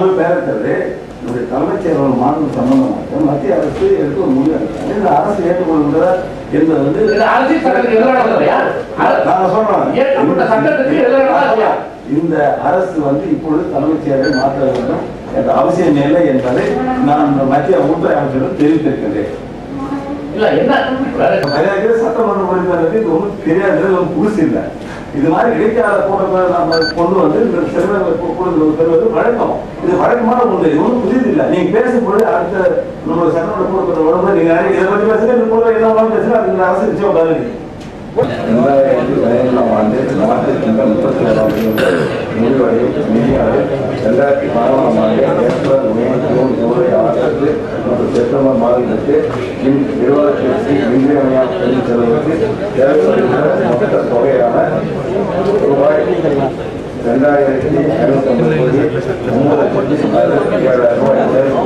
அவர் பேரத்தது நம்முடைய தலைமைச் செயலர் மாநில சம்பந்தமாக மத்திய அரசு எடுக்க ஒரு முடிவு எடுத்தாங்க. இந்த அரசு ஏற்றுக்கொள்கிற என்பது வந்து இது அரசியல் சட்டத்துக்கு எதிரானது இல்லையா? அர- நாங்க சொல்றோம் ஏற்கப்பட்ட சட்டத்துக்கு எதிரானதா இல்லையா? இந்த அரசு வந்து இப்பொழுது தலைமைச் செயலரை மாற்ற வேண்டும் என்ற அவசியம் இல்லை என்பதை நான் மத்திய உள்துறை அமைச்சரிடம் தெரிவித்திருக்கின்றேன் இல்ல என்ன வேற மரியாதை சட்டமன்ற உறுப்பினருக்கு இது ஒன்றும் தெரியாது இது ஒன்றும் புதுசு இல்லை இது மாதிரி இடைக்கால கூட்டங்களை நம்ம கொண்டு வந்து இந்த சிறுவர் கூட்டத்தில் பெறுவது வழக்கம் இது வழக்கமான ஒன்று இது ஒன்றும் புதியது இல்லை நீங்க பேசும்பொழுது அடுத்த நம்மளோட சட்டமன்ற கூட்டத்தில் வரும்போது நீங்க இதை பற்றி பேசுங்க இந்த கூட என்ன வேணாலும் பேசுங்க அதுக்கு இந்த அரசு நிச்சயம் பதில் ரெண்டாயிரத்தி பதினேழாம் ஆண்டு நாட்டிற்கு முப்பத்தி ஏழாம் தேதி முடிவடையும் நிதியானது ரெண்டாயிரத்தி பதினாலாம் ஆண்டு April May June July August மற்றும் செப்டம்பர் மாதத்திற்கு மின் நிறுவனத்திற்கு இன்றியமையா பெண் செலவுக்கு தேவைப்படுகிற மொத்த தொகையான ரூபாய் ரெண்டாயிரத்தி ஐநூத்தி ஐம்பது கோடி ஒன்பது லட்சத்தி அறுபத்தி ஏழாயிரம் ரூபாய்